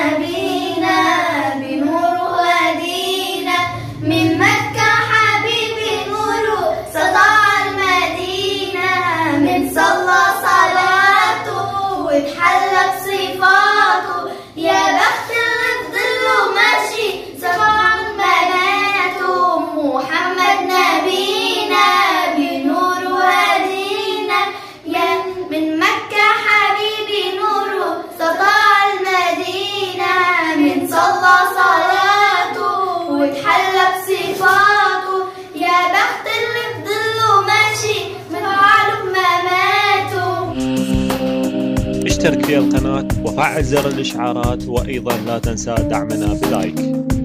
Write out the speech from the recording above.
نبينا بنوره هدينا من مكة حبيبي نوره سطع المدينة من صلى صلاته واتحلى بصفاته يا بخت اللي في ظله ماشي سبع بناته محمد نبينا بنوره هدينا يا من مكة حبيبي نوره سطع المدينة من صلى صلاته واتحلى بصفاته يا بخت اللي في ظله ماشي مفعله بمماته اشترك في القناة وفعل زر الإشعارات وأيضا لا تنسى دعمنا بلايك